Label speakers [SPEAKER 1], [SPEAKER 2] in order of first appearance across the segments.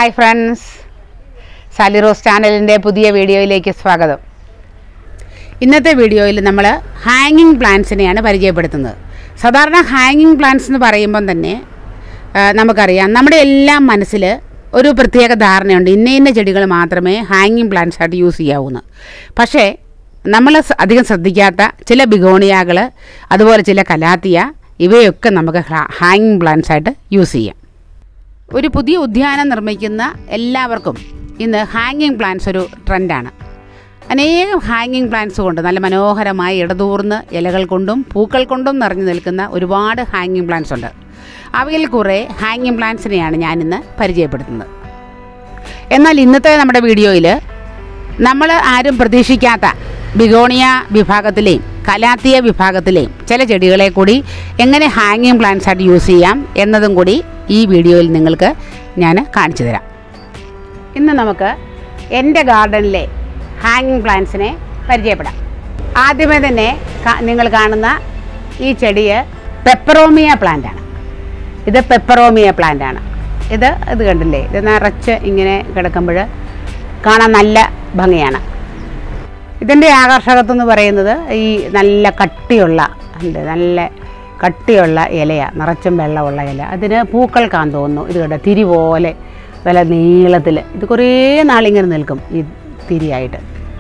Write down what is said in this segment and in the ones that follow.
[SPEAKER 1] hi friends സാലിറോസ് ചാനലിൻ്റെ പുതിയ വീഡിയോയിലേക്ക് സ്വാഗതം ഇന്നത്തെ വീഡിയോയിൽ നമ്മൾ ഹാങ്ങിങ് പ്ലാന്റ്സിനെയാണ് പരിചയപ്പെടുത്തുന്നത് സാധാരണ ഹാങ്ങിങ് പ്ലാന്റ്സ് എന്ന് പറയുമ്പം തന്നെ ആ, നമുക്കറിയാം നമ്മുടെ എല്ലാം മനസ്സിൽ ഒരു പ്രത്യേക ധാരണയുണ്ട് ഇന്ന ഇന്ന ചെടികൾ മാത്രമേ ഹാങ്ങിങ് പ്ലാന്റ്സ് ആയിട്ട് യൂസ് ചെയ്യാവൂന്ന് പക്ഷേ നമ്മൾ സ- അധികം ശ്രദ്ധിക്കാത്ത ചില ബിഗോണിയകൾ അതുപോലെ ചില കലാത്തിയ ഇവയൊക്കെ നമുക്ക് ഹാങ്ങിങ് പ്ലാന്റ്സ് ആയിട്ട് യൂസ് ചെയ്യാം ഒരു പുതിയ ഉദ്യാനം നിർമ്മിക്കുന്ന എല്ലാവർക്കും ഇന്ന് ഹാങ്ങിങ് പ്ലാന്റ്സ് ഒരു ട്രെൻഡാണ് അനേകം ഹാങ്ങിങ് പ്ലാന്റ്സ് കൊണ്ട് നല്ല മനോഹരമായി ഇടതൂർന്ന് ഇലകൾ കൊണ്ടും പൂക്കൾ കൊണ്ടും നിറഞ്ഞു നിൽക്കുന്ന ഒരുപാട് ഹാങ്ങിങ് പ്ലാന്റ്സ് ഉണ്ട് അവയിൽ കുറേ ഹാങ്ങിങ് പ്ലാന്റ്സിനെയാണ് ഞാനിന്ന് പരിചയപ്പെടുത്തുന്നത് എന്നാൽ ഇന്നത്തെ നമ്മുടെ വീഡിയോയിൽ നമ്മൾ ആരും പ്രതീക്ഷിക്കാത്ത ബിഗോണിയ വിഭാഗത്തിലെയും കലാത്തിയ വിഭാഗത്തിലെയും ചില ചെടികളെ കൂടി എങ്ങനെ ഹാങ്ങിങ് പ്ലാന്റ്സ് ആയിട്ട് യൂസ് ചെയ്യാം എന്നതും കൂടി ഈ വീഡിയോയിൽ നിങ്ങൾക്ക് ഞാൻ കാണിച്ചു തരാം ഇന്ന് നമുക്ക് എൻ്റെ ഗാർഡനിലെ ഹാങ്ങിങ് പ്ലാന്റ്സിനെ പരിചയപ്പെടാം ആദ്യമേ തന്നെ കാ- നിങ്ങൾ കാണുന്ന ഈ ചെടിയെ പെപ്പറോമിയ പ്ലാന്റ് ആണ് ഇത് പെപ്പറോമിയ പ്ലാന്റ് ആണ് ഇത് ഇത് കണ്ടില്ലേ ഇത് നിറച്ച് ഇങ്ങനെ കിടക്കുമ്പോൾ കാണാൻ നല്ല ഭംഗിയാണ് ഇതിൻ്റെ ആകർഷകത്വം എന്ന് പറയുന്നത് ഈ നല്ല കട്ടിയുള്ള ഉണ്ട് നല്ല കട്ടിയുള്ള ഇലയാണ് നിറച്ചും വെള്ളമുള്ള ഇല അതിന് പൂക്കൾക്കാന്ന് തോന്നുന്നു ഇത് കണ്ട തിരി പോലെ നല്ല നീളത്തിൽ ഇത് കുറേ നാളിങ്ങനെ നിൽക്കും ഈ തിരിയായിട്ട്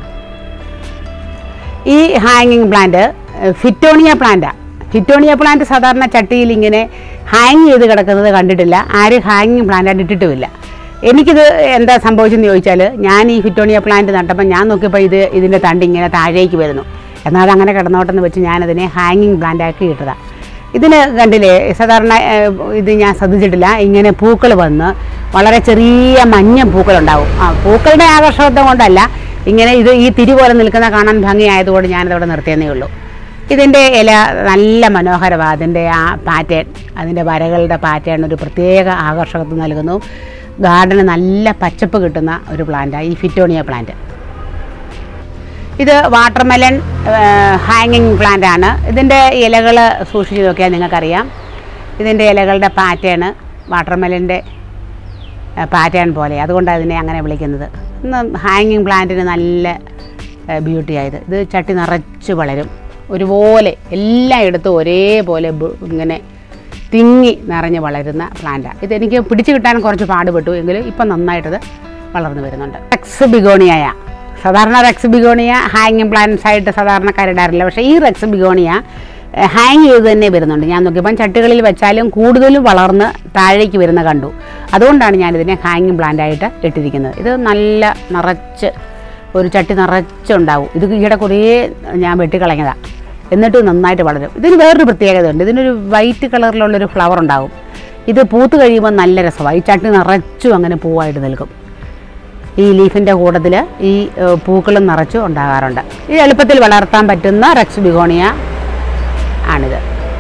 [SPEAKER 1] ഈ ഹാങ്ങിങ് പ്ലാന്റ് ഫിറ്റോണിയ പ്ലാന്റാണ് ഫിറ്റോണിയ പ്ലാന്റ് സാധാരണ ചട്ടിയിൽ ഇങ്ങനെ ഹാങ് ചെയ്ത് കിടക്കുന്നത് കണ്ടിട്ടില്ല ആരും ഹാങ്ങിങ് പ്ലാന്റായിട്ട് ഇട്ടിട്ടുമില്ല എനിക്കിത് എന്താ സംഭവിച്ചെന്ന് ചോദിച്ചാൽ ഞാൻ ഈ ഫിറ്റോണിയ പ്ലാന്റ് നട്ടപ്പോൾ ഞാൻ നോക്കിയപ്പോൾ ഇത് ഇതിൻ്റെ തണ്ട് ഇങ്ങനെ താഴേക്ക് വരുന്നു എന്നാൽ അതങ്ങനെ കിടന്നോട്ടെന്ന് വെച്ച് ഞാനതിനെ ഹാങ്ങിങ് പ്ലാന്റാക്കി ഇട്ടതാണ് ഇതിന് കണ്ടില്ലേ സാധാരണ ഏഹ്, ഇത് ഞാൻ ശ്രദ്ധിച്ചിട്ടില്ല ഇങ്ങനെ പൂക്കൾ വന്ന് വളരെ ചെറിയ മഞ്ഞ പൂക്കളുണ്ടാവും ആ പൂക്കളുടെ ആകർഷകത്വം കൊണ്ടല്ല ഇങ്ങനെ ഇത് ഈ തിരി പോലെ നിൽക്കുന്ന കാണാൻ ഭംഗിയായതുകൊണ്ട് ഞാനതവിടെ നിർത്തിയെന്നേ ഉള്ളൂ ഇതിൻ്റെ ഇല നല്ല മനോഹരമാണ് അതിൻ്റെ ആ പാറ്റേൺ അതിൻ്റെ വരകളുടെ പാറ്റേൺ ഒരു പ്രത്യേക ആകർഷകത്വം നൽകുന്നു ഗാർഡന് നല്ല പച്ചപ്പ് കിട്ടുന്ന ഒരു പ്ലാന്റാണ് ഈ ഫിറ്റോണിയ പ്ലാന്റ് ഇത് വാട്ടർമെലൺ ഹാങ്ങിങ് പ്ലാന്റ് ആണ് ഇതിൻ്റെ ഇലകൾ സൂക്ഷിച്ച് നോക്കിയാൽ നിങ്ങൾക്കറിയാം ഇതിൻ്റെ ഇലകളുടെ പാറ്റേൺ വാട്ടർമെലൻ്റെ പാറ്റേൺ പോലെ അതുകൊണ്ടാണ് ഇതിനെ അങ്ങനെ വിളിക്കുന്നത് ഇന്ന് ഹാങ്ങിങ് പ്ലാന്റിന് നല്ല ബ്യൂട്ടി ആയത് ഇത് ചട്ടി നിറച്ച് വളരും ഒരുപോലെ എല്ലായിടത്തും ഒരേപോലെ ബു- ഇങ്ങനെ തിങ്ങി നിറഞ്ഞ് വളരുന്ന പ്ലാന്റാണ് ഇതെനിക്ക് പിടിച്ചു കിട്ടാൻ കുറച്ച് പാടുപെട്ടു എങ്കിലും ഇപ്പം നന്നായിട്ടത് വളർന്നു വരുന്നുണ്ട് റെക്സ് ബിഗോണിയയ സാധാരണ റെക്സ് ബിഗോണിയ ഹാങ്ങിങ് പ്ലാന്റ്സ് ആയിട്ട് സാധാരണക്കാരിടാറില്ല പക്ഷേ ഈ റെക്സ് ബിഗോണിയ ഹാങ് ചെയ്ത് തന്നെ വരുന്നുണ്ട് ഞാൻ നോക്കിയപ്പം ചട്ടികളിൽ വെച്ചാലും കൂടുതലും വളർന്ന് താഴേക്ക് വരുന്ന കണ്ടു അതുകൊണ്ടാണ് ഞാനിതിനെ ഹാങ്ങിങ് പ്ലാന്റായിട്ട് ഇട്ടിരിക്കുന്നത് ഇത് നല്ല നിറച്ച് ഒരു ചട്ടി നിറച്ചുണ്ടാവും ഇത് ഈയിടെ കുറേ ഞാൻ വെട്ടിക്കളഞ്ഞതാണ് എന്നിട്ട് നന്നായിട്ട് വളരും ഇതിന് വേറൊരു പ്രത്യേകത ഉണ്ട് ഇതിനൊരു വൈറ്റ് കളറിലുള്ളൊരു ഫ്ലവർ ഉണ്ടാവും ഇത് പൂത്ത് കഴിയുമ്പോൾ നല്ല രസമാണ് ഈ ചട്ടി നിറച്ചും അങ്ങനെ പൂവായിട്ട് നിൽക്കും ഈ ലീഫിൻ്റെ കൂട്ടത്തിൽ ഈ ഏഹ്, പൂക്കളും നിറച്ചും ഉണ്ടാകാറുണ്ട് ഇത് എളുപ്പത്തിൽ വളർത്താൻ പറ്റുന്ന റെക്സ് ബിഗോണിയ ആണിത്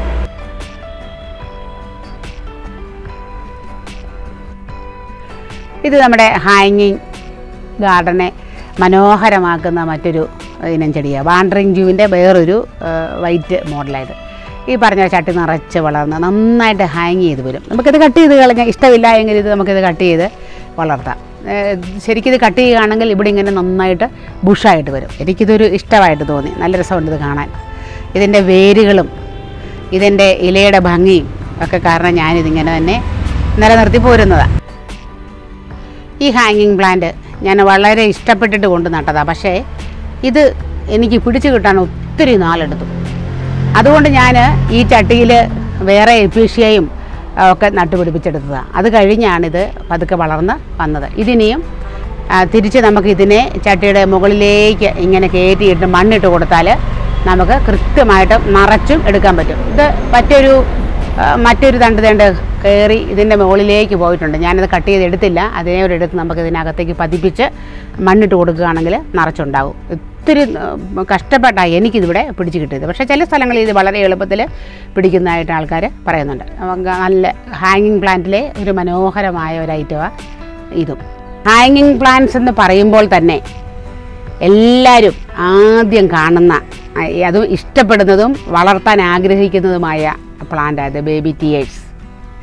[SPEAKER 1] ഇത് നമ്മുടെ ഹാങ്ങിങ് ഗാർഡനെ മനോഹരമാക്കുന്ന മറ്റൊരു ഇനം ചെടിയാണ് വാണ്ടറിങ് ജൂവിൻ്റെ വേറൊരു വൈറ്റ് മോഡലായത് ഈ പറഞ്ഞ ചട്ടി നിറച്ച് വളർന്ന് നന്നായിട്ട് ഹാങ് ചെയ്ത് വരും നമുക്കിത് കട്ട് ചെയ്ത് കളഞ്ഞാൽ ഇഷ്ടമില്ല എങ്കിൽ ഇത് നമുക്കിത് കട്ട് ചെയ്ത് വളർത്താം ഏഹ് ശരിക്കും ഇത് കട്ട് ചെയ്യുകയാണെങ്കിൽ ഇവിടെ ഇങ്ങനെ നന്നായിട്ട് ബുഷായിട്ട് വരും എനിക്കിതൊരു ഇഷ്ടമായിട്ട് തോന്നി നല്ല രസമുണ്ട് ഇത് കാണാൻ ഇതിൻ്റെ വേരുകളും ഇതിൻ്റെ ഇലയുടെ ഭംഗിയും ഒക്കെ കാരണം ഞാനിതിങ്ങനെ തന്നെ നിലനിർത്തി പോരുന്നതാണ് ഈ ഹാങ്ങിങ് പ്ലാന്റ് ഞാൻ വളരെ ഇഷ്ടപ്പെട്ടിട്ട് കൊണ്ട് നട്ടതാണ് പക്ഷേ ഇത് എനിക്ക് പിടിച്ചു കിട്ടാൻ ഒത്തിരി നാളെടുത്തു അതുകൊണ്ട് ഞാൻ ഈ ചട്ടിയിൽ വേറെ എപ്പീഷ്യയും ഒക്കെ നട്ടുപിടിപ്പിച്ചെടുത്തതാണ് അത് കഴിഞ്ഞാണിത് പതുക്കെ വളർന്ന് വന്നത് ഇതിനെയും ആ, തിരിച്ച് നമുക്ക് ഇതിനെ ചട്ടിയുടെ മുകളിലേക്ക് ഇങ്ങനെ കയറ്റിയിട്ട് മണ്ണിട്ട് കൊടുത്താൽ നമുക്ക് കൃത്യമായിട്ട് നിറച്ചും എടുക്കാൻ പറ്റും ഇത് മറ്റൊരു ആ, മറ്റൊരു തണ്ട് തണ്ട് കയറി ഇതിൻ്റെ മുകളിലേക്ക് പോയിട്ടുണ്ട് ഞാനത് കട്ട് ചെയ്ത് എടുത്തില്ല അതിനെ ഒരു എടുത്ത് നമുക്ക് ഇതിനകത്തേക്ക് പതിപ്പിച്ച് മണ്ണിട്ട് കൊടുക്കുകയാണെങ്കിൽ നിറച്ചുണ്ടാകും ഒത്തിരി ആ, കഷ്ടപ്പെട്ടാണ് എനിക്കിതിവിടെ പിടിച്ച് കിട്ടിയത് പക്ഷേ ചില സ്ഥലങ്ങളിൽ ഇത് വളരെ എളുപ്പത്തിൽ പിടിക്കുന്നതായിട്ട് ആൾക്കാർ പറയുന്നുണ്ട് നമുക്ക് നല്ല ഹാങ്ങിങ് പ്ലാന്റിലെ ഒരു മനോഹരമായ ഒരു ഐറ്റമാണ് ഇതും ഹാങ്ങിങ് പ്ലാന്റ്സ് എന്ന് പറയുമ്പോൾ തന്നെ എല്ലാവരും ആദ്യം കാണുന്ന ആ, അതും ഇഷ്ടപ്പെടുന്നതും വളർത്താൻ ആഗ്രഹിക്കുന്നതുമായ പ്ലാന്റ് അത് ബേബി ടിയേഴ്സ്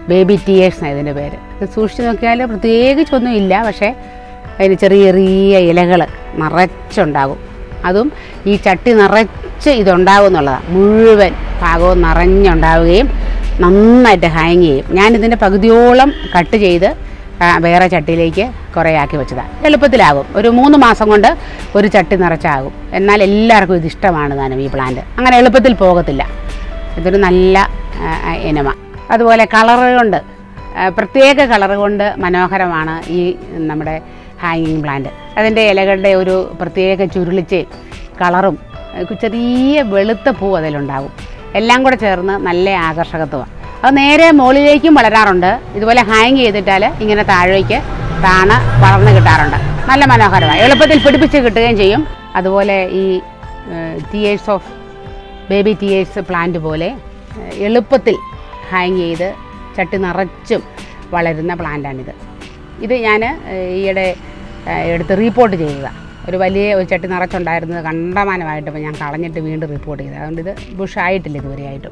[SPEAKER 1] ബേബി ടീയേഴ്സ് എന്നാണ് ഇതിൻ്റെ പേര് ഇത് സൂക്ഷിച്ച് നോക്കിയാൽ പ്രത്യേകിച്ചൊന്നും ഇല്ല പക്ഷേ അതിന് ചെറിയ ചെറിയ ഇലകൾ നിറച്ചുണ്ടാകും അതും ഈ ചട്ടി നിറച്ച് ഇതുണ്ടാവും എന്നുള്ളതാണ് മുഴുവൻ ഭാഗവും നിറഞ്ഞുണ്ടാവുകയും നന്നായിട്ട് ഹാങ് ചെയ്യും ഞാനിതിൻ്റെ പകുതിയോളം കട്ട് ചെയ്ത് ആ, വേറെ ചട്ടിയിലേക്ക് കുറേ ആക്കി വെച്ചതാണ് എളുപ്പത്തിലാകും ഒരു മൂന്ന് മാസം കൊണ്ട് ഒരു ചട്ടി നിറച്ചാകും എന്നാൽ എല്ലാവർക്കും ഇത് ഇഷ്ടമാണ് താനും ഈ പ്ലാന്റ് അങ്ങനെ എളുപ്പത്തിൽ പോകത്തില്ല ഇതൊരു നല്ല ഇനമാണ് അതുപോലെ കളറ് കൊണ്ട് ആ, പ്രത്യേക കളർ കൊണ്ട് മനോഹരമാണ് ഈ നമ്മുടെ ഹാങ്ങിങ് പ്ലാന്റ് അതിൻ്റെ ഇലകളുടെ ഒരു പ്രത്യേക ചുരുളിച്ചയും കളറും ആ, ചെറിയ വെളുത്ത പൂ അതിലുണ്ടാകും എല്ലാം കൂടെ ചേർന്ന് നല്ല ആകർഷകത്വമാണ് അത് നേരെ മുകളിലേക്കും വളരാറുണ്ട് ഇതുപോലെ ഹാങ് ചെയ്തിട്ടാൽ ഇങ്ങനെ താഴേക്ക് താണ് വളർന്ന് കിട്ടാറുണ്ട് നല്ല മനോഹരമാണ് എളുപ്പത്തിൽ പിടിപ്പിച്ച് കിട്ടുകയും ചെയ്യും അതുപോലെ ഈ tears of baby tears plant പോലെ ഏഹ്, എളുപ്പത്തിൽ ഹാങ് ചെയ്ത് ചട്ടി നിറച്ചും വളരുന്ന പ്ലാന്റാണിത് ഇത് ഞാൻ ഈയിടെ ഏഹ്, എടുത്ത് റിപ്പോർട്ട് ചെയ്തതാണ് ഒരു വലിയ ഒരു ചട്ടി നിറച്ചുണ്ടായിരുന്നത് കണ്ടമാനമായിട്ട് ഇപ്പോൾ ഞാൻ കളഞ്ഞിട്ട് വീണ്ടും റിപ്പോർട്ട് ചെയ്തത് അതുകൊണ്ട് ഇത് ബുഷായിട്ടില്ല ഇതുവരെയായിട്ടും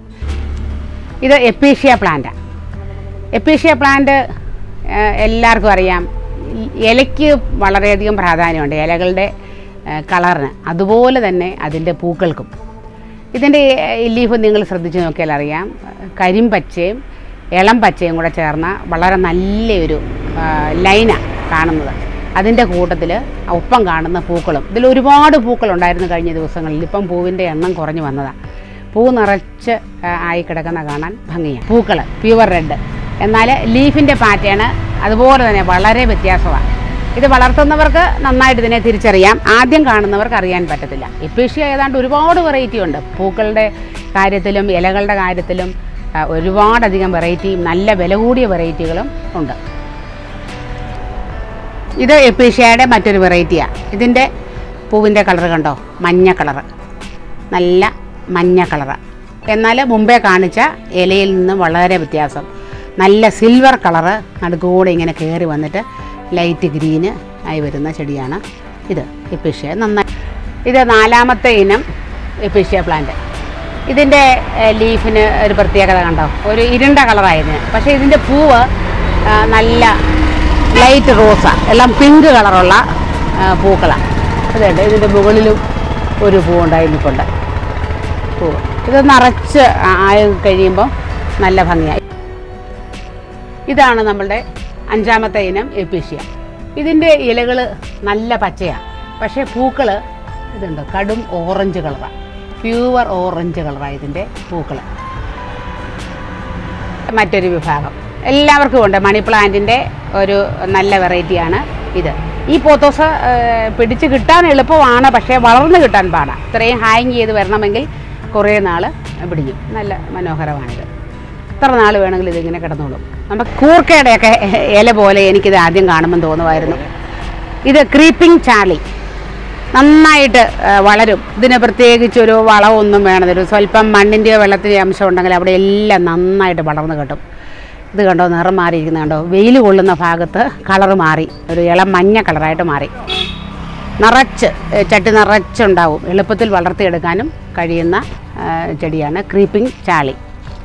[SPEAKER 1] ഇത് എപ്പീഷ്യ പ്ലാന്റാണ് എപ്പീഷ്യ പ്ലാന്റ് ഏഹ്, എല്ലാവർക്കും അറിയാം ഈ ഇലയ്ക്ക് വളരെയധികം പ്രാധാന്യമുണ്ട് ഇലകളുടെ ഏഹ്, കളറിന് അതുപോലെ തന്നെ അതിൻ്റെ പൂക്കൾക്കും ഇതിൻ്റെ ലീഫ് നിങ്ങൾ ശ്രദ്ധിച്ച് നോക്കിയാൽ അറിയാം കരിമ്പച്ചയും ഇളം പച്ചയും കൂടെ ചേർന്ന വളരെ നല്ലൊരു ലൈനാണ് കാണുന്നത് അതിൻ്റെ കൂട്ടത്തിൽ ഒപ്പം കാണുന്ന പൂക്കളും ഇതിൽ ഒരുപാട് പൂക്കളുണ്ടായിരുന്നു കഴിഞ്ഞ ദിവസങ്ങളിൽ ഇപ്പം പൂവിൻ്റെ എണ്ണം കുറഞ്ഞു വന്നതാണ് പൂ നിറച്ച് ആ, ആയി കിടക്കുന്ന കാണാൻ ഭംഗിയാണ് പൂക്കൾ പ്യുവർ റെഡ് എന്നാൽ ലീഫിൻ്റെ പാറ്റേൺ അതുപോലെ തന്നെ വളരെ വ്യത്യാസമാണ് ഇത് വളർത്തുന്നവർക്ക് നന്നായിട്ട് ഇതിനെ തിരിച്ചറിയാം ആദ്യം കാണുന്നവർക്ക് അറിയാൻ പറ്റത്തില്ല എപ്പീഷ്യ ഏതാണ്ട് ഒരുപാട് വെറൈറ്റി ഉണ്ട് പൂക്കളുടെ കാര്യത്തിലും ഇലകളുടെ കാര്യത്തിലും ആ, ഒരുപാടധികം വെറൈറ്റിയും നല്ല വില കൂടിയ വെറൈറ്റികളും ഉണ്ട് ഇത് എപ്പീഷ്യയുടെ മറ്റൊരു വെറൈറ്റിയാണ് ഇതിൻ്റെ പൂവിൻ്റെ കളർ കണ്ടോ മഞ്ഞ കളറ് നല്ല മഞ്ഞ കളറ് എന്നാൽ മുമ്പേ കാണിച്ച ഇലയിൽ നിന്ന് വളരെ വ്യത്യാസം നല്ല സിൽവർ കളറ് നടുക്കൂടെ ഇങ്ങനെ കയറി വന്നിട്ട് ലൈറ്റ് ഗ്രീന് ആയി വരുന്ന ചെടിയാണ് ഇത് എപ്പിഷ്യ നന്നായി ഇത് നാലാമത്തെ ഇനം എപ്പിഷ്യ പ്ലാന്റ് ഇതിൻ്റെ ഏഹ്, ലീഫിന് ഒരു പ്രത്യേകത കണ്ടോ ഒരു ഇരുണ്ട കളറായിരുന്നു പക്ഷേ ഇതിൻ്റെ പൂവ് ആ, നല്ല ലൈറ്റ് റോസ എല്ലാം പിങ്ക് കളറുള്ള പൂക്കളാണ് അതുണ്ട് ഇതിൻ്റെ മുകളിലും ഒരു പൂ ഉണ്ടായിരിപ്പുണ്ട് പൂവ് ഇത് നിറച്ച് ആ- ആയി കഴിയുമ്പോൾ നല്ല ഭംഗിയായി ഇതാണ് നമ്മളുടെ അഞ്ചാമത്തെ ഇനം എപ്പിഷ്യ ഇതിൻ്റെ ഇലകൾ നല്ല പച്ചയാണ് പക്ഷേ പൂക്കൾ ഇതുണ്ട് കടും ഓറഞ്ച് കളറാണ് പ്യൂവർ ഓറഞ്ച് കളറാണ് ഇതിൻ്റെ പൂക്കൾ മറ്റൊരു വിഭാഗം എല്ലാവർക്കും ഉണ്ട് മണി പ്ലാന്റിൻ്റെ ഒരു നല്ല വെറൈറ്റിയാണ് ഇത് ഈ പോത്തോസ് ഏഹ്, പിടിച്ച് കിട്ടാൻ എളുപ്പമാണ് പക്ഷേ വളർന്ന് കിട്ടാൻ പാടാണ് ഇത്രയും ഹാങ് ചെയ്ത് വരണമെങ്കിൽ കുറേ നാൾ പിടിക്കും നല്ല മനോഹരമാണിത് എത്ര നാൾ വേണമെങ്കിലും ഇതിങ്ങനെ കിടന്നോളും നമുക്ക് കൂർക്കയുടെയൊക്കെ ഇല പോലെ എനിക്കിത് ആദ്യം കാണുമ്പോൾ തോന്നുമായിരുന്നു ഇത് ക്രീപ്പിംഗ് ചാളി നന്നായിട്ട് ആ, വളരും ഇതിന് പ്രത്യേകിച്ച് ഒരു വളമൊന്നും വേണം ഒരു സ്വല്പം മണ്ണിൻ്റെയോ വെള്ളത്തിൻ്റെയോ അംശം ഉണ്ടെങ്കിൽ അവിടെ എല്ലാം നന്നായിട്ട് വളർന്ന് കിട്ടും ഇത് കണ്ടോ നിറം മാറിയിരിക്കുന്നത് കണ്ടോ വെയിൽ കൊള്ളുന്ന ഭാഗത്ത് കളറ് മാറി ഒരു ഇളം മഞ്ഞ കളറായിട്ട് മാറി നിറച്ച് ഏ, ചട്ടി നിറച്ചുണ്ടാവും എളുപ്പത്തിൽ വളർത്തിയെടുക്കാനും കഴിയുന്ന ആ, ചെടിയാണ് ക്രീപ്പിംഗ് ചാളി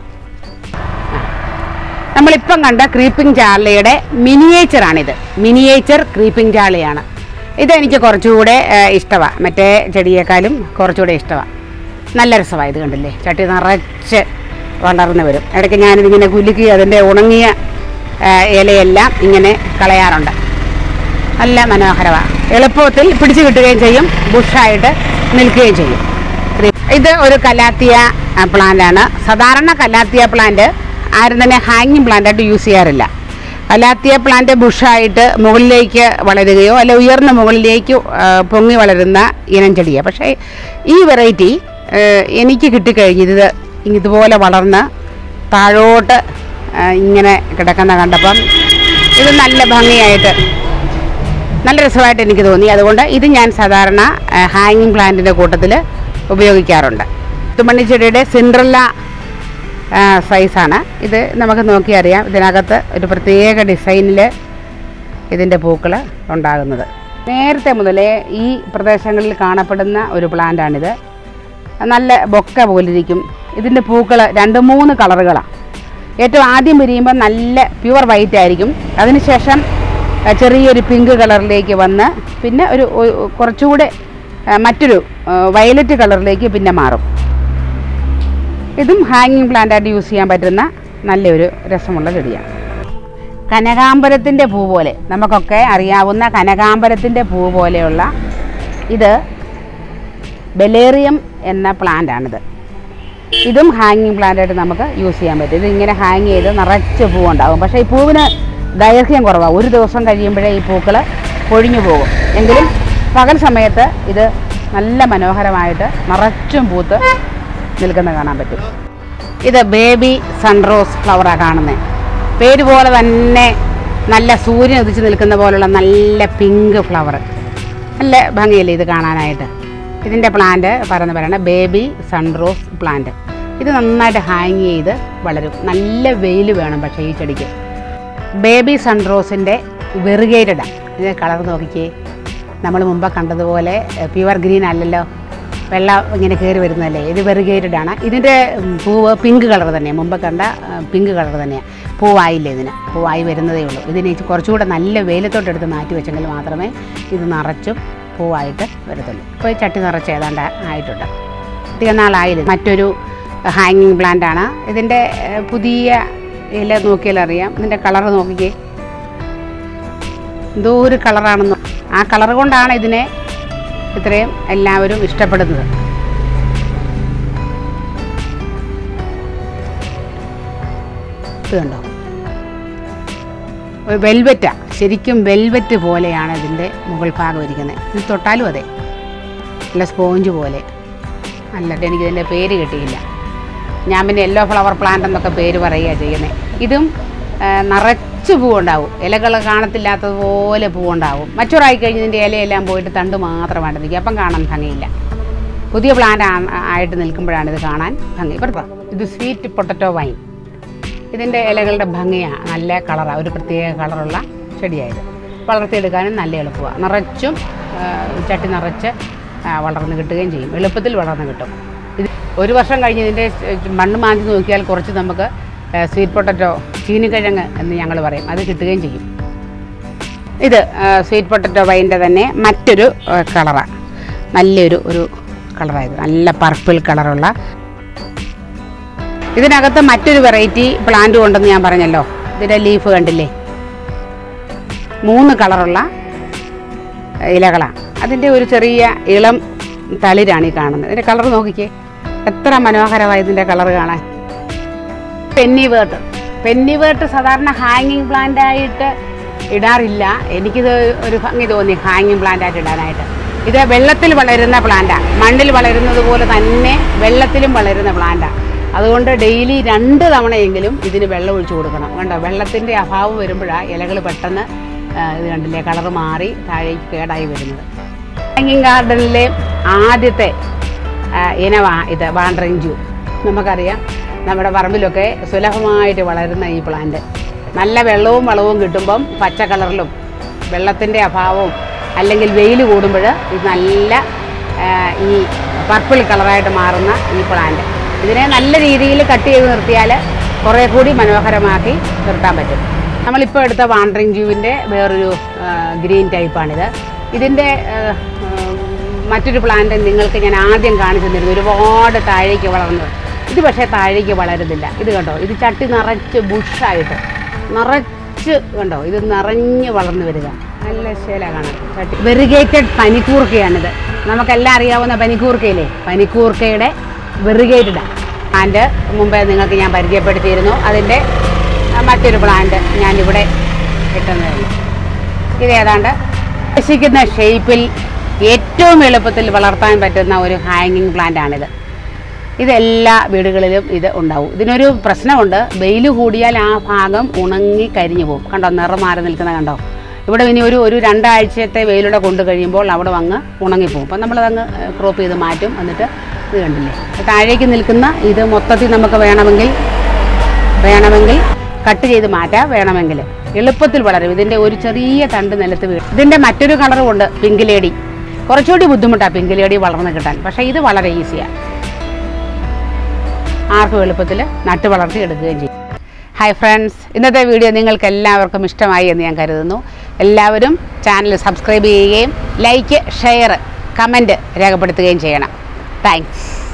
[SPEAKER 1] നമ്മളിപ്പം കണ്ട ക്രീപ്പിംഗ് ചാർലിയുടെ മിനിയേച്ചറാണിത് മിനിയേച്ചർ ക്രീപ്പിംഗ് ചാർലിയാണ് ഇതെനിക്ക് കുറച്ചുകൂടെ ഇഷ്ടമാണ് മറ്റേ ചെടിയേക്കാളും കുറച്ചുകൂടെ ഇഷ്ടമാണ് നല്ല രസമാണ് ഇത് കണ്ടില്ലേ ചട്ടി നിറച്ച് വളർന്നു വരും ഇടയ്ക്ക് ഞാനിതിങ്ങനെ കുലുക്കി അതിൻ്റെ ഉണങ്ങിയ ആ, ഇലയെല്ലാം ഇങ്ങനെ കളയാറുണ്ട് നല്ല മനോഹരമാണ് എളുപ്പത്തിൽ പിടിച്ചു കിട്ടുകയും ചെയ്യും ബുഷായിട്ട് നിൽക്കുകയും ചെയ്യും ഇത് ഒരു കലാത്തിയ പ്ലാന്റ് ആണ് സാധാരണ കലാത്തിയ പ്ലാന്റ് ആരും തന്നെ ഹാങ്ങിങ് പ്ലാന്റ് ആയിട്ട് യൂസ് ചെയ്യാറില്ല കലാത്തിയ പ്ലാന്റ് ബുഷായിട്ട് മുകളിലേക്ക് വളരുകയോ അല്ലെ ഉയർന്ന മുകളിലേക്ക് ആ, പൊങ്ങി വളരുന്ന ഇനം ചെടിയാണ് പക്ഷേ ഈ വെറൈറ്റി എനിക്ക് കിട്ടിക്കഴിഞ്ഞത് ഇത് ഇതുപോലെ വളർന്ന് താഴോട്ട് ആ, ഇങ്ങനെ കിടക്കുന്ന കണ്ടപ്പം ഇത് നല്ല ഭംഗിയായിട്ട് നല്ല രസമായിട്ട് എനിക്ക് തോന്നി അതുകൊണ്ട് ഇത് ഞാൻ സാധാരണ ഹാങ്ങിങ് പ്ലാന്റിൻ്റെ കൂട്ടത്തിൽ ഉപയോഗിക്കാറുണ്ട് തുമണ്ണി ചെടിയുടെ സിൻഡ്രല്ല സൈസാണ് ഇത് നമുക്ക് നോക്കി അറിയാം ഇതിനകത്ത് ഒരു പ്രത്യേക ഡിസൈനിൽ ഇതിൻ്റെ പൂക്കൾ ഉണ്ടാകുന്നത് നേരത്തെ മുതലേ ഈ പ്രദേശങ്ങളിൽ കാണപ്പെടുന്ന ഒരു പ്ലാന്റാണിത് നല്ല ബൊക്ക പോലിരിക്കും ഇതിൻ്റെ പൂക്കൾ രണ്ട് മൂന്ന് കളറുകളാണ് ഏറ്റവും ആദ്യം വിരിയുമ്പോൾ നല്ല പ്യുവർ വൈറ്റ് ആയിരിക്കും അതിനുശേഷം ആ, ചെറിയൊരു പിങ്ക് കളറിലേക്ക് വന്ന് പിന്നെ ഒരു ഒരു- കുറച്ചുകൂടെ ആ, മറ്റൊരു വയലറ്റ് കളറിലേക്ക് പിന്നെ മാറും ഇതും ഹാങ്ങിങ് പ്ലാന്റായിട്ട് യൂസ് ചെയ്യാൻ പറ്റുന്ന നല്ലൊരു രസമുള്ള ചെടിയാണ് കനകാമ്പരത്തിൻ്റെ പൂ പോലെ നമുക്കൊക്കെ അറിയാവുന്ന കനകാമ്പരത്തിൻ്റെ പൂ പോലെയുള്ള ഇത് ബലേറിയം എന്ന പ്ലാന്റ് ആണിത് ഇതും ഹാങ്ങിങ് പ്ലാന്റായിട്ട് നമുക്ക് യൂസ് ചെയ്യാൻ പറ്റും ഇത് ഇങ്ങനെ ഹാങ് ചെയ്ത് നിറച്ച് പൂവുണ്ടാകും പക്ഷേ ഈ പൂവിന് ദൈർഘ്യം കുറവാണ് ഒരു ദിവസം കഴിയുമ്പോഴേ ഈ പൂക്കൾ പൊഴിഞ്ഞു പോകും എങ്കിലും പകൽ സമയത്ത് ഇത് നല്ല മനോഹരമായിട്ട് നിറച്ചും പൂത്ത് നിൽക്കുന്നത് കാണാൻ പറ്റും ഇത് ബേബി സൺറോസ് ഫ്ലവറാണ് കാണുന്നത് പേര് പോലെ തന്നെ നല്ല സൂര്യൻ ഉദിച്ച് നിൽക്കുന്ന പോലുള്ള നല്ല പിങ്ക് ഫ്ലവർ നല്ല ഭംഗിയല്ലേ ഇത് കാണാനായിട്ട് ഇതിൻ്റെ പ്ലാന്റ് പറയുന്ന പറയണ ബേബി സൺറോസ് പ്ലാന്റ് ഇത് നന്നായിട്ട് ഹാങ് ചെയ്ത് വളരും നല്ല വെയിൽ വേണം പക്ഷേ ഈ ചെടിക്ക് ബേബി സൺറോസിൻ്റെ വെറുകേറ്റഡാണ് ഇതിൻ്റെ കളർ നോക്കിക്കേ നമ്മൾ മുമ്പ് കണ്ടതുപോലെ പ്യുവർ ഗ്രീൻ അല്ലല്ലോ വെള്ളം ഇങ്ങനെ കയറി വരുന്നതല്ലേ ഇത് വെറുകേറ്റഡ് ആണ് ഇതിൻ്റെ ഉം, പൂവ് പിങ്ക് കളർ തന്നെയാണ് മുമ്പ് കണ്ട പിങ്ക് കളർ തന്നെയാണ് പൂവായില്ല ഇതിന് പൂവായി വരുന്നതേ ഉള്ളൂ ഇതിന് ഇച്ചി കുറച്ചുകൂടെ നല്ല വെയിലത്തോട്ട് എടുത്ത് മാറ്റി വെച്ചെങ്കിൽ മാത്രമേ ഇത് നിറച്ചും പൂവായിട്ട് വരത്തുള്ളൂ ഇപ്പോൾ ഈ ചട്ടി നിറച്ച് ഏതാണ്ട് ആയിട്ടുണ്ട് അധികം നാളായില്ല മറ്റൊരു ഹാങ്ങിങ് പ്ലാന്റ് ആണ് ഇതിൻ്റെ ഏഹ്, പുതിയ ഇല നോക്കിയാൽ അറിയാം ഇതിൻ്റെ കളർ നോക്കിക്കേ എന്തോ ഒരു കളറാണെന്ന് ആ കളർ കൊണ്ടാണ് ഇതിനെ ഇത്രയും എല്ലാവരും ഇഷ്ടപ്പെടുന്നത് ഇത് കണ്ടോ ഒരു വെൽവെറ്റാ ശരിക്കും വെൽവെറ്റ് പോലെയാണ് ഇതിൻ്റെ മുകൾ ഭാഗം ഇരിക്കുന്നത് ഇത് തൊട്ടാലും അതെ നല്ല സ്പോഞ്ച് പോലെ അല്ലട്ടെ എനിക്കിതിൻ്റെ പേര് കിട്ടിയില്ല ഞാൻ പിന്നെ യെല്ലോ ഫ്ലവർ പ്ലാന്റ് എന്നൊക്കെ പേര് പറയുക ചെയ്യുന്നത് ഇതും ആ, നിറച്ച് പൂവുണ്ടാവും ഇലകൾ കാണത്തില്ലാത്തതുപോലെ പൂവുണ്ടാവും മറ്റൊരായി കഴിഞ്ഞ് ഇതിൻ്റെ ഇലയെല്ലാം പോയിട്ട് തണ്ട് മാത്രമായിട്ട് നിൽക്കും അപ്പം കാണാൻ ഭംഗിയില്ല പുതിയ പ്ലാന്റ് ആയിട്ട് നിൽക്കുമ്പോഴാണ് ഇത് കാണാൻ ഭംഗി ഇപ്പുറത്തോ ഇത് സ്വീറ്റ് പൊട്ടറ്റോ വൈൻ ഇതിൻ്റെ ഇലകളുടെ ഭംഗിയാണ് നല്ല കളറാണ് ഒരു പ്രത്യേക കളറുള്ള ചെടിയായത് വളർത്തിയെടുക്കാനും നല്ല എളുപ്പമാണ് നിറച്ചും ആ, ചട്ടി നിറച്ച് ആ, വളർന്ന് കിട്ടുകയും ചെയ്യും എളുപ്പത്തിൽ വളർന്ന് കിട്ടും ഇത് ഒരു വർഷം കഴിഞ്ഞ് ഇതിൻ്റെ മണ്ണ് മാന്തി നോക്കിയാൽ കുറച്ച് നമുക്ക് സ്വീറ്റ് പൊട്ടറ്റോ ചീനിക്കിഴങ്ങ് എന്ന് ഞങ്ങൾ പറയും അത് കിട്ടുകയും ചെയ്യും ഇത് സ്വീറ്റ് പൊട്ടറ്റോ വൈൻ്റെ തന്നെ മറ്റൊരു കളറാണ് നല്ലൊരു ഒരു കളറായത് നല്ല പർപ്പിൾ കളറുള്ള ഇതിനകത്ത് മറ്റൊരു വെറൈറ്റി പ്ലാന്റ് ഉണ്ടെന്ന് ഞാൻ പറഞ്ഞല്ലോ ഇതിൻ്റെ ലീഫ് കണ്ടില്ലേ മൂന്ന് കളറുള്ള ഇലകളാണ് അതിൻ്റെ ഒരു ചെറിയ ഇളം തളിരാണ് ഈ കാണുന്നത് ഇതിൻ്റെ കളർ നോക്കിക്കേ എത്ര മനോഹരമായി ഇതിൻ്റെ കളർ കാണാൻ പെന്നി വേർട്ട് പെന്നി വേർട്ട് സാധാരണ ഹാങ്ങിങ് പ്ലാന്റ് ആയിട്ട് ഇടാറില്ല എനിക്കിത് ഒരു ഭംഗി തോന്നി ഹാങ്ങിങ് പ്ലാന്റ് ആയിട്ട് ഇടാനായിട്ട് ഇത് വെള്ളത്തിൽ വളരുന്ന പ്ലാന്റാണ് മണ്ണിൽ വളരുന്നത് പോലെ തന്നെ വെള്ളത്തിലും വളരുന്ന പ്ലാന്റാണ് അതുകൊണ്ട് ഡെയിലി രണ്ട് തവണയെങ്കിലും ഇതിന് വെള്ളം ഒഴിച്ചു കൊടുക്കണം കണ്ടോ വെള്ളത്തിൻ്റെ അഭാവം വരുമ്പോഴാണ് ഇലകൾ പെട്ടെന്ന് ആ, ഇത് കണ്ടില്ലേ കളർ മാറി താഴേക്ക് കേടായി വരുന്നത് ഹാങ്ങിങ് ഗാർഡനിലെ ആദ്യത്തെ ആ, ഇനവാ ഇത് വാണ്ടറിങ് ജൂ നമുക്കറിയാം നമ്മുടെ പറമ്പിലൊക്കെ സുലഭമായിട്ട് വളരുന്ന ഈ പ്ലാന്റ് നല്ല വെള്ളവും വളവും കിട്ടുമ്പം പച്ച കളറിലും വെള്ളത്തിൻ്റെ അഭാവവും അല്ലെങ്കിൽ വെയിൽ കൂടുമ്പോൾ ഇത് നല്ല ആ, ഈ പർപ്പിൾ കളറായിട്ട് മാറുന്ന ഈ പ്ലാന്റ് ഇതിനെ നല്ല രീതിയിൽ കട്ട് ചെയ്ത് നിർത്തിയാൽ കുറേ കൂടി മനോഹരമാക്കി നിർത്താൻ പറ്റും നമ്മളിപ്പോൾ എടുത്ത വാണ്ടറിങ് ജൂവിൻ്റെ വേറൊരു ആ, ഗ്രീൻ ടൈപ്പാണിത് ഇതിൻ്റെ ആ, ഉം, മറ്റൊരു പ്ലാന്റ് നിങ്ങൾക്ക് ഞാൻ ആദ്യം കാണിച്ചു തന്നിരുന്നു ഒരുപാട് താഴേക്ക് വളർന്നത് ഇത് പക്ഷേ താഴേക്ക് വളരുന്നില്ല ഇത് കണ്ടോ ഇത് ചട്ടി നിറച്ച് ബുഷായിട്ട് നിറച്ച് കണ്ടോ ഇത് നിറഞ്ഞ് വളർന്നു വരിക നല്ല ശേല കാണാം ചട്ടി വെറിഗേറ്റഡ് പനിക്കൂർക്കയാണിത് നമുക്കെല്ലാം അറിയാവുന്ന പനിക്കൂർക്കയില്ലേ പനിക്കൂർക്കയുടെ വെറിഗേറ്റഡാണ് പ്ലാന്റ് മുമ്പേ നിങ്ങൾക്ക് ഞാൻ പരിചയപ്പെടുത്തിയിരുന്നു അതിൻ്റെ ആ, മറ്റൊരു പ്ലാന്റ് ഞാനിവിടെ കിട്ടുന്നതേ ഇത് ഏതാണ്ട് ഉദ്ദേശിക്കുന്ന ഷേപ്പിൽ ഏറ്റവും എളുപ്പത്തിൽ വളർത്താൻ പറ്റുന്ന ഒരു ഹാങ്ങിങ് പ്ലാന്റ് ആണിത് ഇത് എല്ലാ വീടുകളിലും ഇത് ഉണ്ടാവും ഇതിനൊരു പ്രശ്നമുണ്ട് വെയിൽ കൂടിയാൽ ആ ഭാഗം ഉണങ്ങി കരിഞ്ഞു പോകും കണ്ടോ നിറം മാറി നിൽക്കുന്നത് കണ്ടോ ഇവിടെ ഇനി ഒരു ഒരു രണ്ടാഴ്ചത്തെ വെയിലൂടെ കൊണ്ട് കഴിയുമ്പോൾ അവിടെ അങ്ങ് ഉണങ്ങിപ്പോകും അപ്പം നമ്മളതങ്ങ് ക്രോപ്പ് ചെയ്ത് മാറ്റും എന്നിട്ട് ഇത് കണ്ടില്ലേ താഴേക്ക് നിൽക്കുന്ന ഇത് മൊത്തത്തിൽ നമുക്ക് വേണമെങ്കിൽ വേണമെങ്കിൽ കട്ട് ചെയ്ത് മാറ്റാം വേണമെങ്കിൽ എളുപ്പത്തിൽ വളരും ഇതിൻ്റെ ഒരു ചെറിയ തണ്ട് നിലത്ത് വീഴും ഇതിൻ്റെ മറ്റൊരു കളറും ഉണ്ട് പിങ്ക് ലേഡി കുറച്ചുകൂടി ബുദ്ധിമുട്ടാണ് പിങ്ക് ലേഡി വളർന്ന് കിട്ടാൻ പക്ഷേ ഇത് വളരെ ഈസിയാണ് ആർക്കും എളുപ്പത്തിൽ നട്ട് വളർത്തി എടുക്കുകയും ചെയ്യും ഹായ് ഫ്രണ്ട്സ് ഇന്നത്തെ വീഡിയോ നിങ്ങൾക്ക് എല്ലാവർക്കും ഇഷ്ടമായി എന്ന് ഞാൻ കരുതുന്നു എല്ലാവരും ചാനൽ സബ്സ്ക്രൈബ് ചെയ്യുകയും ലൈക്ക് ഷെയർ കമൻറ്റ് രേഖപ്പെടുത്തുകയും ചെയ്യണം താങ്ക്സ്